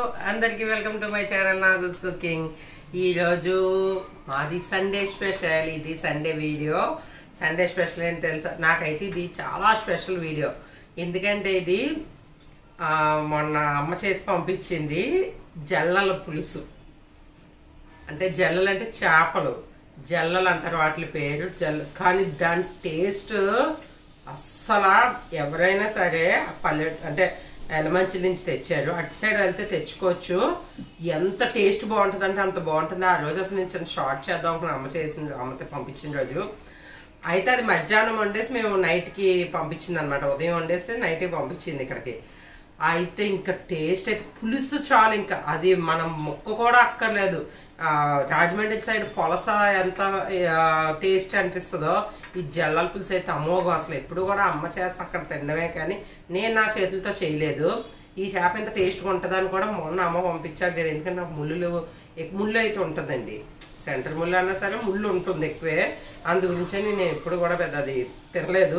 అందరికి welcome to my channel Nagu's cooking ఈరోజు మాది సండే స్పెషల్ ఇది సండే వీడియో సండే స్పెషల్ ఏంటి తెలుసా నాకైతే ఇది చాలా స్పెషల్ వీడియో ఎందుకంటే ఇది ఆ, మొన్న అమ్మ చేసి పంపించింది జల్లల పులుసు అంటే జల్లలు అంటే చేపలు జల్లలు అంటారు వాటి పేరు జల్ల కానీ దాని టేస్ట్ అస్సలు ఎవరైనా సరే ఆ పల్లె అంటే ఎలమంచి నుంచి తెచ్చారు అటు సైడ్ వెళ్తే తెచ్చుకోవచ్చు ఎంత టేస్ట్ బాగుంటుంది అంటే అంత బాగుంటుంది ఆ రోజు అసలు నేను చిన్న షార్ట్ చేద్దాం అనుకున్న అమ్మ చేసిన అమ్మతో పంపించిన రోజు అయితే అది మధ్యాహ్నం వండేసి మేము నైట్కి పంపించింది అనమాట ఉదయం వండేసి నైట్కి పంపించింది ఇక్కడికి అయితే ఇంకా టేస్ట్ అయితే పులుసు చాలు ఇంకా అది మనం ముక్క కూడా అక్కర్లేదు ఆ, రాజమండ్రి సైడ్ పొలస ఎంత టేస్ట్ అనిపిస్తుందో ఈ జల్లల పులుసు అయితే అమోఘం అసలు ఎప్పుడు కూడా అమ్మ చేస్తే అక్కడ తినడమే కానీ నేను నా చేతులతో చేయలేదు ఈ చేప ఎంత టేస్ట్గా ఉంటుందని కూడా మొన్న అమ్మ పంపించారు జరిగింది ఎందుకంటే నాకు ముళ్ళు ఎక్కువ ముళ్ళు అయితే ఉంటుందండి సెంటర్ ముళ్ళు అన్నా సరే ముళ్ళు ఉంటుంది ఎక్కువే అందు గురించి నేను ఎప్పుడు కూడా పెద్ద అది తినలేదు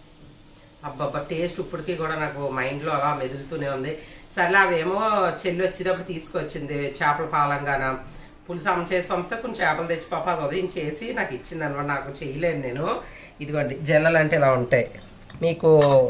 అబ్బబ్బా టేస్ట్ ఇప్పటికీ కూడా నాకు మైండ్లో అలా మెదులుతూనే ఉంది సర్లే అవేమో చెల్లి వచ్చేటప్పుడు తీసుకొచ్చింది చేపల పాలంగాన పులుసు అమ్మ చేసి పంపిస్తే కొంచెం చేపలు తెచ్చి పాప అది ఉదయం చేసి నాకు ఇచ్చింది అనమాట నాకు చేయలేను నేను ఇదిగోండి జల్లలు అంటే ఇలా ఉంటాయి మీకు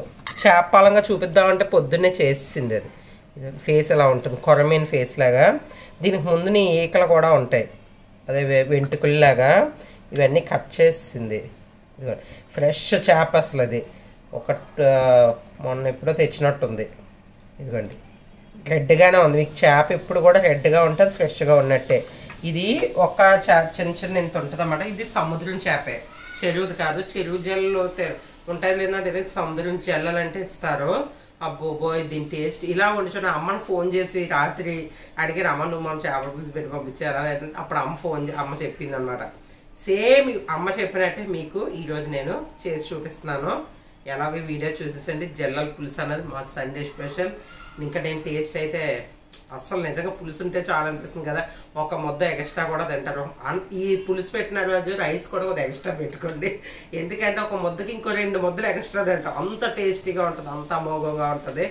చేప పాలంగా చూపిద్దామంటే పొద్దున్నే చేసింది అది ఫేస్ ఇలా ఉంటుంది కొరమీన్ ఫేస్ లాగా దీనికి ముందు నీ ఈకలు కూడా ఉంటాయి అదే వె- వెంట్రుకల్లాగా ఇవన్నీ కట్ చేసింది ఇదిగోండి. ఫ్రెష్ చేప అసలు అది ఒక ఆ, మొన్న ఎప్పుడో తెచ్చినట్టుంది ఇదిగోండి రెడ్గానే ఉంది మీకు చేప ఎప్పుడు కూడా రెడ్గా ఉంటుంది ఫ్రెష్గా ఉన్నట్టే ఇది ఒక చా చిన్న చిన్న ఇంత ఉంటుంది అన్నమాట ఇది సముద్రం చేపే చెరువుది కాదు చెరువు జల్లు ఉంటాయి లేదా తెలియదు సముద్రం జల్లలంటే ఇస్తారు అబ్బో బోయ్ దీని టేస్ట్ ఇలా వండుచున్న అమ్మని ఫోన్ చేసి రాత్రి అడిగారు అమ్మ నువ్వు మన చేపల పులుసు పెట్టి పంపించారా అంటే అప్పుడు అమ్మ ఫోన్ చే- అమ్మ చెప్పింది అనమాట సేమ్ అమ్మ చెప్పినట్టే మీకు ఈరోజు నేను చేసి చూపిస్తున్నాను ఎలాగో ఈ వీడియో చూసేసండి జల్లల పులుసు అన్నది మా సండే స్పెషల్ ఇంకా నేను టేస్ట్ అయితే అస్సలు నిజంగా పులుసు ఉంటే చాలా అనిపిస్తుంది కదా ఒక ముద్ద ఎక్స్ట్రా కూడా తింటారు అన్- ఈ పులుసు పెట్టిన రోజు రైస్ కూడా ఒక ఎక్స్ట్రా పెట్టుకోండి ఎందుకంటే ఒక ముద్దకి ఇంకో రెండు ముద్దలు ఎక్స్ట్రా తింటాం అంత టేస్టీగా ఉంటుంది అంత అమోఘంగా ఉంటుంది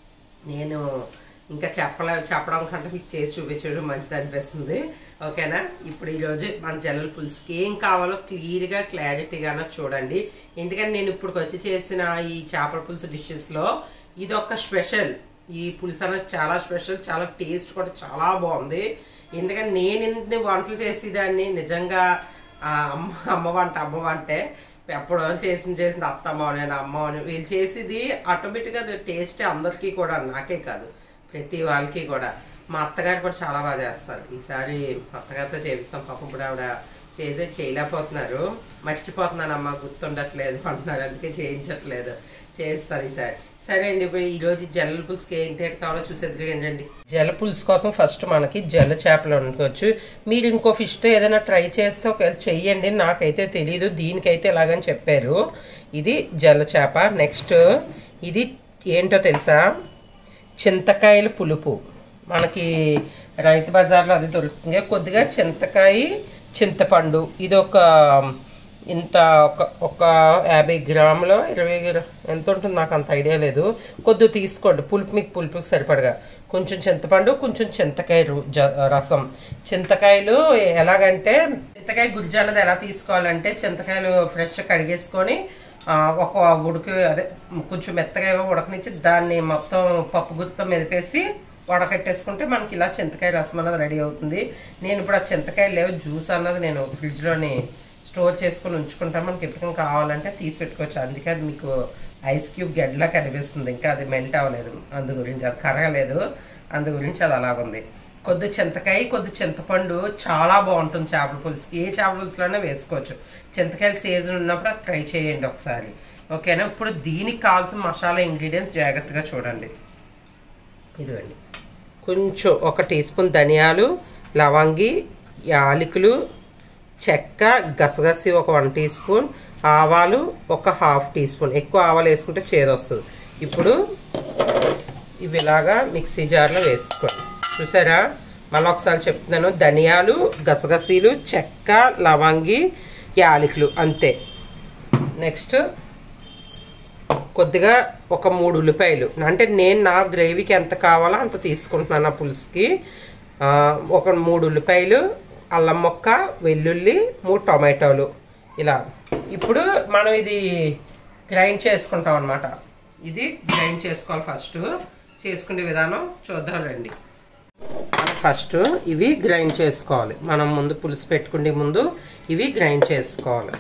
నేను ఇంకా చెప్పలే చెప్పడం కంటే మీకు చేసి చూపించడం మంచిది అనిపిస్తుంది ఓకేనా ఇప్పుడు ఈరోజు మన జల్లల పులుసుకి ఏం కావాలో క్లియర్గా క్లారిటీగానో చూడండి ఎందుకంటే నేను ఇప్పుడు వచ్చి చేసిన ఈ చేపల పులుసు డిషెస్లో ఇది ఒక స్పెషల్ ఈ పులుసు అనేది చాలా స్పెషల్ చాలా టేస్ట్ కూడా చాలా బాగుంది ఎందుకంటే నేను ఇన్ని వంటలు చేసేదాన్ని నిజంగా ఆ అమ్మ అమ్మ వంట అమ్మ వంటే ఎప్పుడో చేసింది చేసింది అత్తమ్మ నేను అమ్మ అని వీళ్ళు చేసేది ఆటోమేటిక్గా అది టేస్ట్ అందరికీ కూడా నాకే కాదు ప్రతి వాళ్ళకి కూడా మా అత్తగారు కూడా చాలా బాగా చేస్తారు ఈసారి మా అత్తగారితో చేపిస్తాం పాపం ఇప్పుడు ఆవిడ చేసే చేయలేకపోతున్నారు మర్చిపోతున్నానమ్మా గుర్తుండట్లేదు అంటున్నారు అందుకే చేయించట్లేదు చేస్తాను ఈసారి సరే అండి ఇప్పుడు ఈరోజు జల్ల పులుసుకి ఏంటి ఏంటి కావాలో చూసేది ఏంటండి జల పులుసు కోసం ఫస్ట్ మనకి జల్ల చేపలు వండుకోవచ్చు మీరు ఇంకో ఫిష్తో ఏదైనా ట్రై చేస్తే ఒకవేళ చెయ్యండి నాకైతే తెలియదు దీనికైతే ఎలాగని చెప్పారు ఇది జల్ల చేప నెక్స్ట్ ఇది ఏంటో తెలుసా చింతకాయల పులుపు మనకి రైతు బజార్లో అది దొరుకుతుంది కొద్దిగా చింతకాయ చింతపండు ఇది ఒక ఇంత ఒక ఒక యాభై గ్రాములు ఇరవై గ్రా ఎంత ఉంటుంది నాకు అంత ఐడియా లేదు కొద్దిగా తీసుకోండి పులుపు మీకు పులుపుకి సరిపడగా కొంచెం చింతపండు కొంచెం చింతకాయ రు- జ- రసం చింతకాయలు ఎలాగంటే చింతకాయ గుజ్జు అన్నది ఎలా తీసుకోవాలంటే చింతకాయలు ఫ్రెష్ కడిగేసుకొని ఆ, ఒక ఉడికి అదే కొంచెం మెత్తగా ఏవో ఉడకనిచ్చి దాన్ని మొత్తం పప్పు గుత్తం మెదిపేసి వడకట్టేసుకుంటే మనకి ఇలా చింతకాయ రసం అన్నది రెడీ అవుతుంది నేను ఇప్పుడు ఆ చింతకాయలు లేవు జ్యూస్ అన్నది నేను ఫ్రిడ్జ్లోని స్టోర్ చేసుకుని ఉంచుకుంటాను మనకి ఎప్పటికైనా కావాలంటే తీసి పెట్టుకోవచ్చు అందుకే అది మీకు ఐస్ క్యూబ్ గడ్డలా కనిపిస్తుంది ఇంకా అది మెల్ట్ అవ్వలేదు అందు గురించి అది కరగలేదు అందు గురించి అది అలాగుంది కొద్ది చింతకాయ కొద్ది చింతపండు చాలా బాగుంటుంది చేపల పులుసుకి ఏ చేపల పులుసులోనే వేసుకోవచ్చు చింతకాయలు సీజన్ ఉన్నప్పుడు అది ట్రై చేయండి ఒకసారి ఓకేనా ఇప్పుడు దీనికి కావాల్సిన మసాలా ఇంగ్రీడియంట్స్ జాగ్రత్తగా చూడండి ఇదిగోండి కొంచెం ఒక టీ స్పూన్ ధనియాలు లవంగి యాలకులు చెక్క గసగసి ఒక వన్ టీ స్పూన్ ఆవాలు ఒక హాఫ్ టీ స్పూన్ ఎక్కువ ఆవాలు వేసుకుంటే చేదు వస్తుంది ఇప్పుడు ఇవి ఇలాగా మిక్సీ జార్లో వేసుకోండి చూసారా మళ్ళీ ఒకసారి చెప్తున్నాను ధనియాలు గసగసీలు చెక్క లవంగి యాలకులు అంతే నెక్స్ట్ కొద్దిగా ఒక మూడు ఉల్లిపాయలు అంటే నేను నా గ్రేవీకి ఎంత కావాలో అంత తీసుకుంటున్నాను ఆ పులుసుకి ఆ, ఒక మూడు ఉల్లిపాయలు అల్లం మొక్క వెల్లుల్లి మూడు టొమాటోలు ఇలా ఇప్పుడు మనం ఇది గ్రైండ్ చేసుకుంటాం అనమాట ఇది గ్రైండ్ చేసుకోవాలి ఫస్ట్ చేసుకునే విధానం చూద్దాం రండి ఫస్ట్ ఇవి గ్రైండ్ చేసుకోవాలి మనం ముందు పులుసు పెట్టుకునే ముందు ఇవి గ్రైండ్ చేసుకోవాలి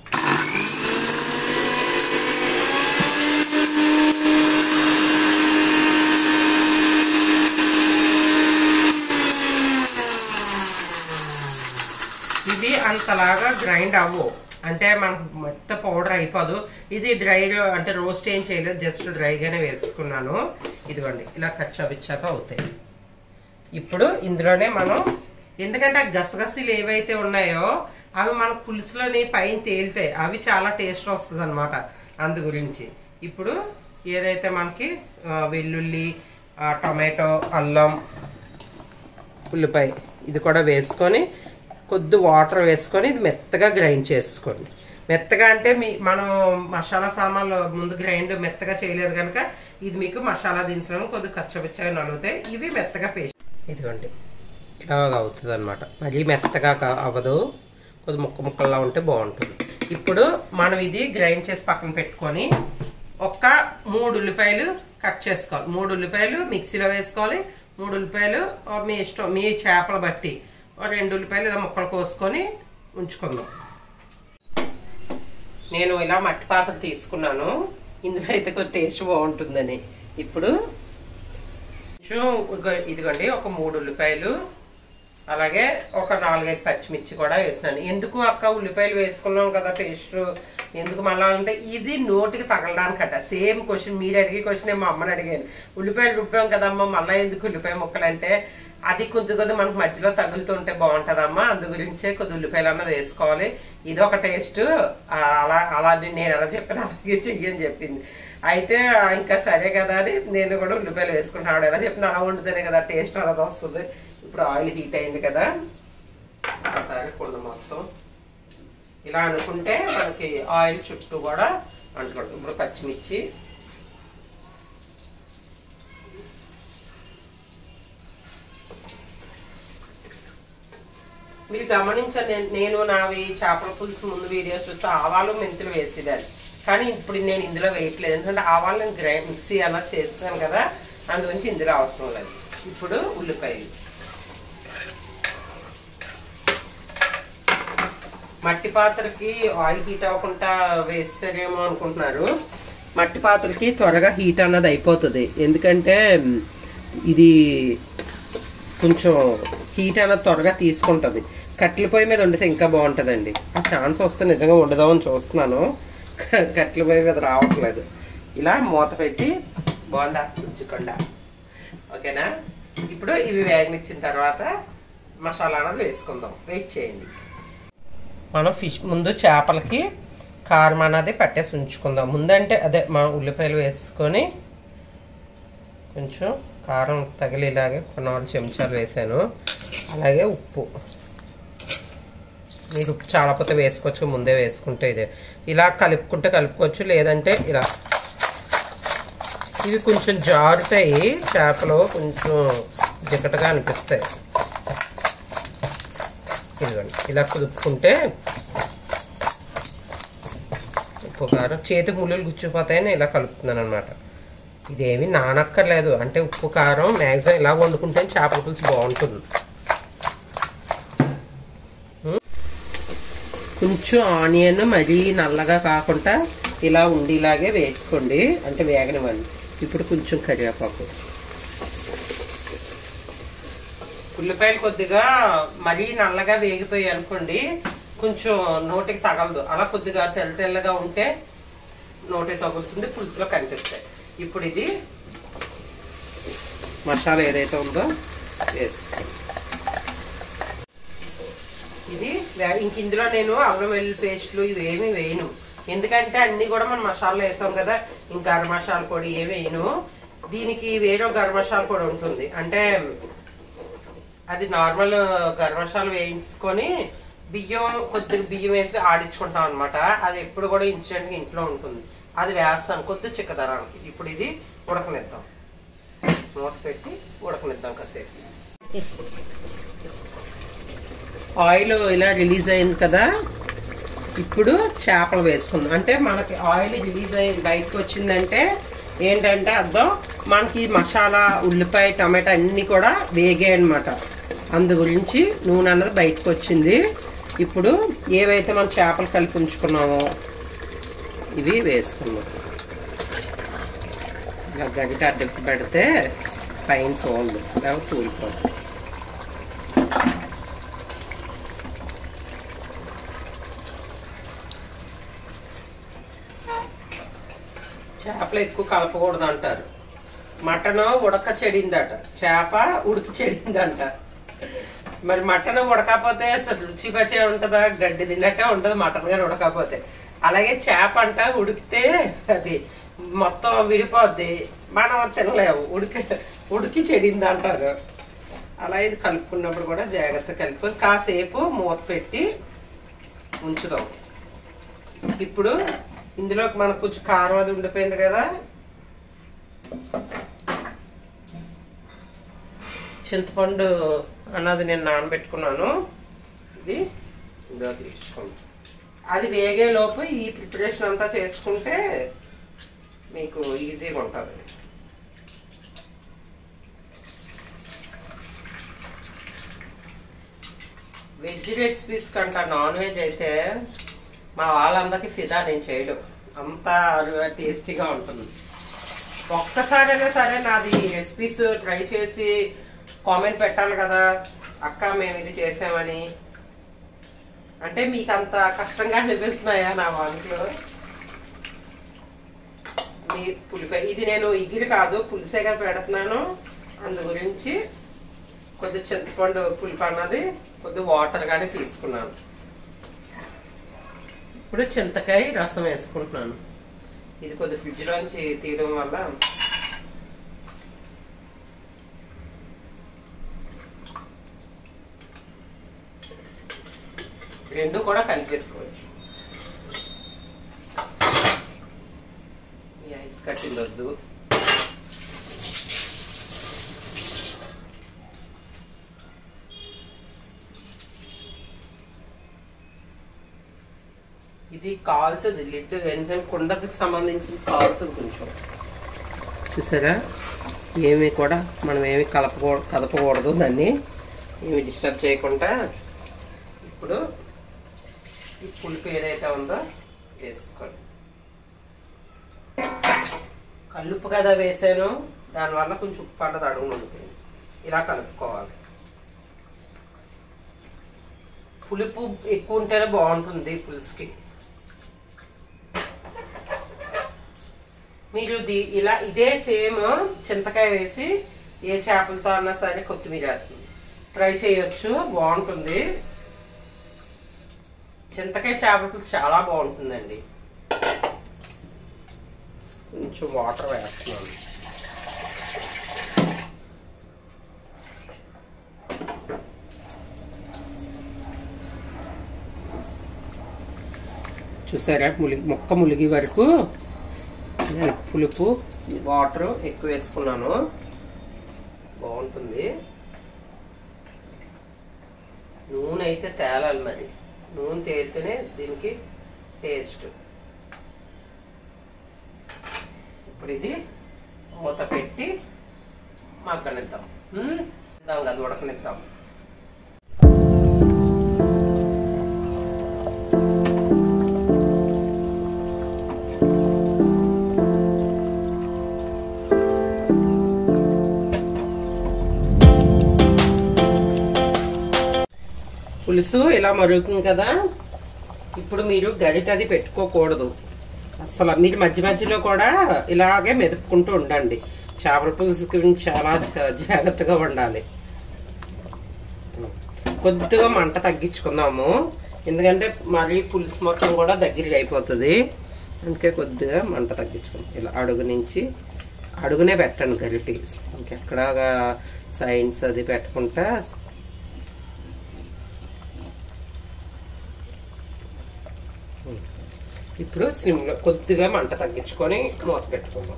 ఇది అంతలాగా గ్రైండ్ అవ్వవు అంటే మనకు మొత్తం పౌడర్ అయిపోదు ఇది డ్రై అంటే రోస్ట్ ఏం చేయలేదు జస్ట్ డ్రైగానే వేసుకున్నాను ఇదిగోండి ఇలా కచ్చాపిచ్చాక అవుతాయి ఇప్పుడు ఇందులోనే మనం ఎందుకంటే ఆ గసగసలు ఏవైతే ఉన్నాయో అవి మన పులుసులోని పైన తేలితాయి అవి చాలా టేస్ట్ వస్తుంది అనమాట అందు గురించి ఇప్పుడు ఏదైతే మనకి ఆ, వెల్లుల్లి ఆ, టమాటో అల్లం ఉల్లిపాయ ఇది కూడా వేసుకొని కొద్ది వాటర్ వేసుకొని ఇది మెత్తగా గ్రైండ్ చేసుకోండి మెత్తగా అంటే మీ మనం మసాలా సామాన్లు ముందు గ్రైండ్ మెత్తగా చేయలేదు కనుక ఇది మీకు మసాలా దినుసులను కొద్ది కచ్చపిచ్చగా నలుగుతాయి ఇవి మెత్తగా పేస్ట్ ఇదిగోండి ఇలా అవుతుంది అనమాట మరీ మెత్తగా కా- అవ్వదు కొద్ది ముక్క ముక్కల్లా ఉంటే బాగుంటుంది ఇప్పుడు మనం ఇది గ్రైండ్ చేసి పక్కన పెట్టుకొని ఒక్క మూడు ఉల్లిపాయలు కట్ చేసుకోవాలి మూడు ఉల్లిపాయలు మిక్సీలో వేసుకోవాలి మూడు ఉల్లిపాయలు ఆ, మీ ఇష్టం మీ చేపలు బట్టి ఓ రెండు ఉల్లిపాయలు ఇలా ముక్కలు కోసుకొని ఉంచుకుందాం నేను ఇలా మట్టి పాత్ర తీసుకున్నాను ఇందులో అయితే కొంచెం టేస్ట్ బాగుంటుందని ఇప్పుడు కొంచెం ఒక- ఇదిగోండి ఒక మూడు ఉల్లిపాయలు అలాగే ఒక నాలుగైదు పచ్చిమిర్చి కూడా వేసినాను ఎందుకు అక్క ఉల్లిపాయలు వేసుకున్నాం కదా పేస్ట్ ఎందుకు మళ్ళా అంటే ఇది నోటికి తగలడానికట సేమ్ క్వశ్చన్ మీరు అడిగే క్వశ్చన్ మా అమ్మని అడిగాను ఉల్లిపాయలు రుబ్బాం కదమ్మా మళ్ళీ ఎందుకు ఉల్లిపాయ ముక్కలు అంటే అది కొద్ది కొద్ది మనకు మధ్యలో తగులుతుంటే బాగుంటదమ్మా అందు గురించే కొద్ది ఉల్లిపాయలు అన్నది వేసుకోవాలి ఇది ఒక టేస్ట్ అలా అలా నేను ఎలా చెప్పిన అలాగే చెయ్యని చెప్పింది అయితే ఆ, ఇంకా సరే కదా అని నేను కూడా ఉల్లిపాయలు వేసుకుంటాను ఆవిడ ఎలా చెప్పిన అలా వండుతేనే కదా టేస్ట్ అలా వస్తుంది ఇప్పుడు ఆయిల్ హీట్ అయింది కదా ఒకసారి కుండ మొత్తం ఇలా అనుకుంటే మనకి ఆయిల్ చుట్టూ కూడా అంటుకుంటుంది ఇప్పుడు పచ్చిమిర్చి మీరు గమనించండి నేను- నేను నావి చేపల పులుసు ముందు వీడియోస్ చూస్తే ఆవాలు మెంతులు వేసేదాన్ని కానీ ఇప్పుడు నేను ఇందులో వేయట్లేదు ఎందుకంటే ఆవాలు నేను గ్రై మిక్సీ అలా చేస్తాను కదా అందుగురించి ఇందులో అవసరం లేదు ఇప్పుడు ఉల్లిపాయలు మట్టి పాత్రకి ఆయిల్ హీట్ అవ్వకుండా వేస్తారేమో అనుకుంటున్నారు మట్టి పాత్రకి త్వరగా హీట్ అన్నది అయిపోతుంది ఎందుకంటే మ్, ఇది కొంచెం హీట్ అన్నది త్వరగా తీసుకుంటుంది కట్టెల పొయ్యి మీద వండితే ఇంకా బాగుంటుందండి ఆ ఛాన్స్ వస్తే నిజంగా వండుదామని చూస్తున్నాను క- కట్టెల పొయ్యి మీద రావట్లేదు ఇలా మూత పెట్టి బాగుందా ఉంచుకుండా ఓకేనా ఇప్పుడు ఇవి వేగనిచ్చిన తర్వాత మసాలా అన్నది వేసుకుందాం వెయిట్ చేయండి మనం ఫిష్ ముందు చేపలకి కారం అన్నది పట్టేసి ఉంచుకుందాం ముందంటే అదే మనం ఉల్లిపాయలు వేసుకొని కొంచెం కారం తగిలేలాగే ఒక నాలుగు చెంచాలు వేసాను అలాగే ఉప్పు మీరు ఉప్పు చాలా పోతే వేసుకోవచ్చు ముందే వేసుకుంటే ఇదే ఇలా కలుపుకుంటే కలుపుకోవచ్చు లేదంటే ఇలా ఇవి కొంచెం జారుతాయి చేపలు కొంచెం జిగటగా అనిపిస్తాయి ఇదిగోండి ఇలా కుదుపుకుంటే ఉప్పు కారం చేతికి ముళ్ళు గుచ్చిపోతాయని ఇలా కలుపుతున్నాను అనమాట ఇదేమి నానక్కర్లేదు అంటే ఉప్పు కారం మ్యాక్సిమం ఇలా వండుకుంటే చేపల పులుసు బాగుంటుంది ఉం? కొంచెం ఆనియన్ మరీ నల్లగా కాకుండా ఇలా ఉండేలాగే వేసుకోండి అంటే వేగనివ్వండి ఇప్పుడు కొంచెం కరివేపాకు ఉల్లిపాయలు కొద్దిగా మరీ నల్లగా వేగిపోయి అనుకోండి కొంచెం నోటికి తగలదు అలా కొద్దిగా తెల్ల తెల్లగా ఉంటే నోటికి తగులుతుంది పులుసులో కనిపిస్తాయి ఇప్పుడు ఇది మసాలా ఏదైతే ఉందో వేసి ఇది వే- ఇంక ఇందులో నేను అల్లం వెల్లుల్లి పేస్ట్లు ఇవేమి వేయను ఎందుకంటే అన్ని కూడా మనం మసాలా వేసాం కదా ఇంకా గరం మసాలా పొడి ఏమి వేయను దీనికి వేరే గరం మసాలా పొడి ఉంటుంది అంటే అది నార్మల్ గరం మసాలా వేయించుకొని బియ్యం కొద్దిగా బియ్యం వేసి ఆడించుకుంటాం అనమాట అది ఎప్పుడు కూడా ఇన్స్టెంట్ ఇంట్లో ఉంటుంది అది వేస్తాను కొద్ది చిక్కదనానికి ఇప్పుడు ఇది ఉడకనిద్దాం మూత పెట్టి ఉడకనిద్దాం కాసేపు ఆయిల్ ఇలా రిలీజ్ అయింది కదా ఇప్పుడు చేపలు వేసుకుందాం అంటే మనకి ఆయిల్ రిలీజ్ అయ్యి బయటకు వచ్చిందంటే ఏంటంటే అర్థం మనకి మసాలా ఉల్లిపాయ టమాటా అన్నీ కూడా వేగాయి అనమాట అందు గురించి నూనె అన్నది బయటకు వచ్చింది ఇప్పుడు ఏవైతే మనం చేపలు కలిపి ఉంచుకున్నామో ఇవి వేసుకున్నాం ఇలా గరిట అడ్డు పెడితే పైన సోల్దు లేకపోతే తూలిపోతుంది చేపలు ఎక్కువ కలపకూడదు అంటారు మటన్ ఉడక చెడిందట చేప ఉడికి చెడిందంట మరి మటన్ ఉడకపోతే అసలు రుచి పచే ఉంటుందా గడ్డి తిన్నట్టే ఉంటుంది మటన్ కానీ ఉడకపోతే అలాగే చేప అంట ఉడికితే అది మొత్తం విడిపోద్ది మనం తినలేము ఉడికి ఉడికి చెడింది అంటారు అలా ఇది కలుపుకున్నప్పుడు కూడా జాగ్రత్త కలుపుకొని కాసేపు మూత పెట్టి ఉంచుదాం ఇప్పుడు ఇందులోకి మనకు కొంచెం కారం అది ఉండిపోయింది కదా చింతపండు అన్నది నేను నానబెట్టుకున్నాను ఇది ఇందులో తీసుకోండి అది వేగే లోపు ఈ ప్రిపరేషన్ అంతా చేసుకుంటే మీకు ఈజీగా ఉంటుంది వెజ్ రెసిపీస్ కంట నాన్ వెజ్ అయితే మా వాళ్ళందరికీ ఫిదా నేను చేయడం అంత టేస్టీగా ఉంటుంది ఒక్కసారైనా సరే నాది రెసిపీస్ ట్రై చేసి కామెంట్ పెట్టాలి కదా అక్క మేము ఇది చేసామని అంటే మీకు అంత కష్టంగా అనిపిస్తున్నాయా నా వంటలు మీ పులిపై ఇది నేను ఇగిరి కాదు పులిసేగా పెడుతున్నాను అందు గురించి కొద్ది చింతపండు పులుపు అన్నది కొద్ది వాటర్ కానీ తీసుకున్నాను ఇప్పుడు చింతకాయ రసం వేసుకుంటున్నాను ఇది కొద్ది ఫ్రిడ్జ్లోంచి తీయడం వల్ల రెండు కూడా కలిపేసుకోవచ్చు ఈ ఐస్ కట్టింది వద్దు ఇది కాలుతుంది లిడ్ వెంటనే కుండకి సంబంధించి కాలుతుంది కొంచెం చూసారా ఏమి కూడా మనం ఏమి కలపకూడదు కదపకూడదు దాన్ని ఏమి డిస్టర్బ్ చేయకుండా ఇప్పుడు ఈ పులుపు ఏదైతే ఉందో వేసుకోండి కల్లుప్పు కదా వేసాను దానివల్ల కొంచెం ఉప్పు పడ్డది అడుగు ఉండిపోయింది ఇలా కలుపుకోవాలి పులుపు ఎక్కువ ఉంటేనే బాగుంటుంది పులుసుకి మీరు ది- ఇలా ఇదే సేమ్ చింతకాయ వేసి ఏ చేపలతో అన్నా సరే కొత్తిమీర వేస్తుంది ట్రై చేయొచ్చు బాగుంటుంది చింతకాయ చేపల పులుసు చాలా బాగుంటుందండి కొంచెం వాటర్ వేస్తున్నాను చూసారా ములిగి మొక్క ములిగి వరకు నేను పులుపు వాటర్ ఎక్కువ వేసుకున్నాను బాగుంటుంది నూనె అయితే తేలాలి మరి నూనె తేలితేనే దీనికి టేస్ట్ ఇప్పుడు ఇది మూత పెట్టి మగ్గనిద్దాం ఉమ్, ఇద్దాం కదా ఉడకనిద్దాం పులుసు ఇలా మరుగుతుంది కదా ఇప్పుడు మీరు గరిట అది పెట్టుకోకూడదు అసలు మీరు మధ్య మధ్యలో కూడా ఇలాగే మెదుపుకుంటూ ఉండండి చేపల పులుసు గురించి చాలా జా- జాగ్రత్తగా ఉండాలి కొద్దిగా మంట తగ్గించుకుందాము ఎందుకంటే మరీ పులుసు మొత్తం కూడా దగ్గరికి అయిపోతుంది అందుకే కొద్దిగా మంట తగ్గించుకుందాం ఇలా అడుగు నుంచి అడుగునే పెట్టండి గరిటి ఇంకెక్కడ సైన్స్ అది పెట్టుకుంటా ఇప్పుడు స్లిమ్లో కొద్దిగా మంట తగ్గించుకొని మూత పెట్టుకుందాం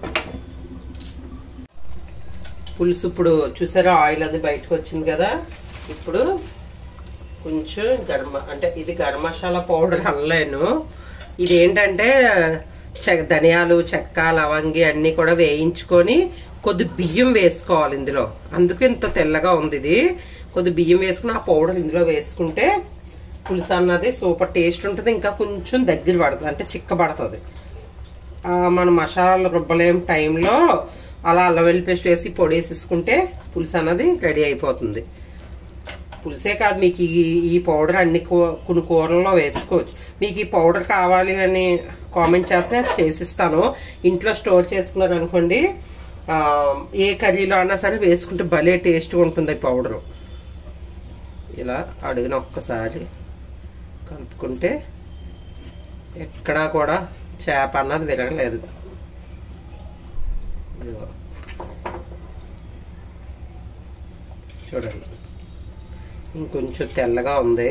పులుసు ఇప్పుడు చూసారా ఆయిల్ అది బయటకు వచ్చింది కదా ఇప్పుడు కొంచెం గరం అంటే ఇది గరం మసాలా పౌడర్ అనలేను ఇది ఏంటంటే చె ధనియాలు చెక్క లవంగి అన్నీ కూడా వేయించుకొని కొద్ది బియ్యం వేసుకోవాలి ఇందులో అందుకు ఇంత తెల్లగా ఉంది ఇది కొద్ది బియ్యం వేసుకుని ఆ పౌడర్ ఇందులో వేసుకుంటే పులుసు అన్నది సూపర్ టేస్ట్ ఉంటుంది ఇంకా కొంచెం దగ్గర పడుతుంది అంటే చిక్కబడుతుంది మన మసాలాలు రుబ్బలేం టైంలో అలా అల్లం వెల్లి పేస్ట్ వేసి పొడి వేసేసుకుంటే పులుసు అన్నది రెడీ అయిపోతుంది పులుసే కాదు మీకు ఈ ఈ పౌడర్ అన్ని కొన్ని కూరల్లో వేసుకోవచ్చు మీకు ఈ పౌడర్ కావాలి అని కామెంట్ చేస్తే చేసిస్తాను ఇంట్లో స్టోర్ చేసుకున్నారు అనుకోండి ఏ కర్రీలో అన్నా సరే వేసుకుంటే భలే టేస్ట్గా ఉంటుంది ఈ పౌడరు ఇలా అడిగిన ఒక్కసారి కలుపుకుంటే ఎక్కడా కూడా చేప అన్నది విరగలేదు చూడండి ఇంకొంచెం తెల్లగా ఉంది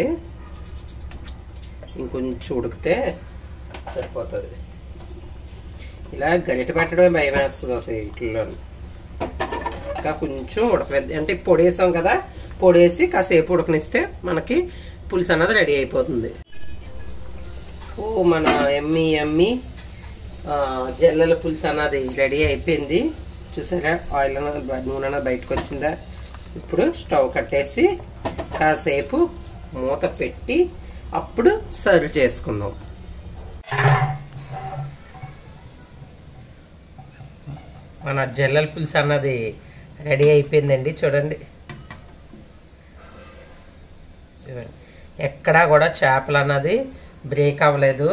ఇంకొంచెం ఉడికితే సరిపోతుంది ఇలా గరిట పెట్టడమే భయం వేస్తుంది అసలు ఇట్లలో ఇంకా కొంచెం ఉడకలేదు అంటే పొడి వేసాం కదా పొడేసి కాసేపు ఉడకనిస్తే మనకి పులుసు అన్నది రెడీ అయిపోతుంది ఓ మన ఎమ్మి ఎమ్మి జల్లల పులుసు అన్నది రెడీ అయిపోయింది చూసారా ఆయిల్ అన్నది నూనె అన్నది బయటకు వచ్చిందా ఇప్పుడు స్టవ్ కట్టేసి కాసేపు మూత పెట్టి అప్పుడు సర్వ్ చేసుకుందాం మన జల్లల పులుసు అన్నది రెడీ అయిపోయిందండి చూడండి చూడండి ఎక్కడా కూడా చేపలు అన్నది బ్రేక్ అవ్వలేదు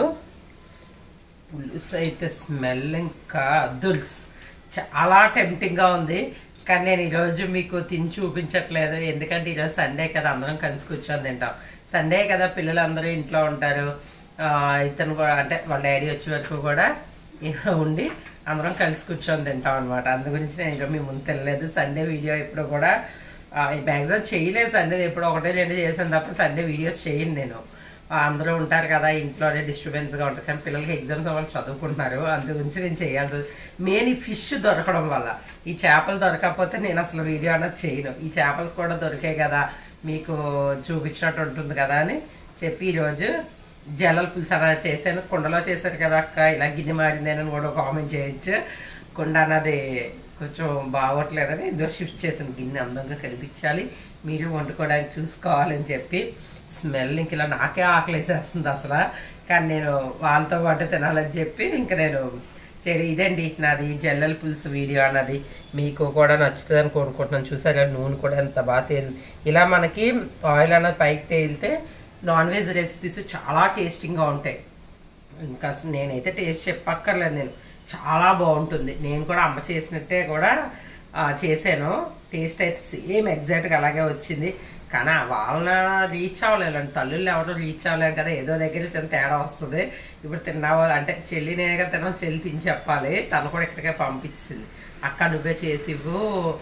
పులుసు అయితే స్మెల్ ఇంకా అద్దుల్స్ చాలా టెంప్టింగ్గా ఉంది కానీ నేను ఈరోజు మీకు తిని చూపించట్లేదు ఎందుకంటే ఈరోజు సండే కదా అందరం కలిసి కూర్చొని తింటాం సండే కదా పిల్లలు అందరూ ఇంట్లో ఉంటారు ఇతను కూడా అంటే వాళ్ళ డాడీ వచ్చే వరకు కూడా ఉండి అందరం కలిసి కూర్చొని తింటాం అనమాట అందు గురించి నేను ఈరోజు మీ ముందు తెలియలేదు సండే వీడియో ఇప్పుడు కూడా మ్యాక్సిమం చేయలేదు సండే ఎప్పుడు ఒకటే రెండు చేసాను తప్ప సండే వీడియోస్ చేయను నేను అందరూ ఉంటారు కదా ఇంట్లోనే డిస్టర్బెన్స్గా ఉంటుంది కానీ పిల్లలకి ఎగ్జామ్స్ వాళ్ళు చదువుకుంటున్నారు అందు గురించి నేను చేయాల్సి మెయిన్ ఈ ఫిష్ దొరకడం వల్ల ఈ చేపలు దొరకకపోతే నేను అసలు వీడియో అన్నది చేయను ఈ చేపలు కూడా దొరికాయి కదా మీకు చూపించినట్టు ఉంటుంది కదా అని చెప్పి ఈరోజు జల్లల పులుసు అలా చేశాను కుండలో చేశారు కదా అక్క ఇలా గిన్నె మారిందేనని కూడా కామెంట్ చేయొచ్చు కుండ అన్నది కొంచెం బాగోట్లేదని ఇందులో షిఫ్ట్ చేశాను గిన్నె అందంగా కనిపించాలి మీరు వండుకోవడానికి చూసుకోవాలని చెప్పి స్మెల్ ఇంక ఇలా నాకే ఆకలేసేస్తుంది అసలు కానీ నేను వాళ్ళతో పాటు తినాలని చెప్పి ఇంక నేను సరే ఇదండి నాది జల్లల పులుసు వీడియో అన్నది మీకు కూడా నచ్చుతుందని కోరుకుంటున్నాను చూసారా నూనె కూడా ఎంత బాగా తేలి ఇలా మనకి ఆయిల్ అన్నది పైకి తేలితే నాన్ వెజ్ రెసిపీస్ చాలా టేస్టింగ్గా ఉంటాయి ఇంకా నేనైతే టేస్ట్ చెప్పక్కర్లేదు నేను చాలా బాగుంటుంది నేను కూడా అమ్మ చేసినట్టే కూడా చేశాను టేస్ట్ అయితే సేమ్ ఎగ్జాక్ట్గా అలాగే వచ్చింది కానీ వాళ్ళ రీచ్ అవ్వలేదండి తల్లుళ్ళు ఎవరు రీచ్ అవ్వలేరు కదా ఏదో దగ్గర చిన్న తేడా వస్తుంది ఇప్పుడు తిన్నావాలి అంటే చెల్లి నేనే తిన్నాం చెల్లి తిని చెప్పాలి తను కూడా ఇక్కడికే పంపించింది అక్క నువ్వే చేసి ఇవ్వు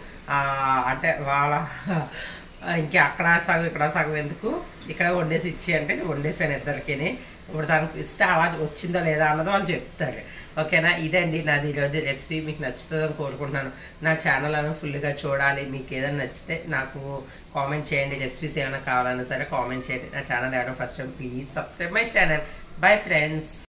అంటే వాళ్ళ ఇంకా అక్కడ సగం ఇక్కడ సగం ఎందుకు ఇక్కడ వండేసి ఇచ్చి అంటే వండేసాను ఇద్దరికి ఇప్పుడు దానికి ఇస్తే అలా వచ్చిందో లేదా అన్నదో వాళ్ళు చెప్తారు ఓకేనా ఇదండి నాది ఈరోజు రెసిపీ మీకు నచ్చుతుందని కోరుకుంటున్నాను నా ఛానల్ అని ఫుల్గా చూడాలి మీకు ఏదైనా నచ్చితే నాకు కామెంట్ చేయండి రెసిపీస్ ఏమైనా కావాలన్నా సరే కామెంట్ చేయండి నా ఛానల్ ఎవరైనా first time please subscribe my channel bye friends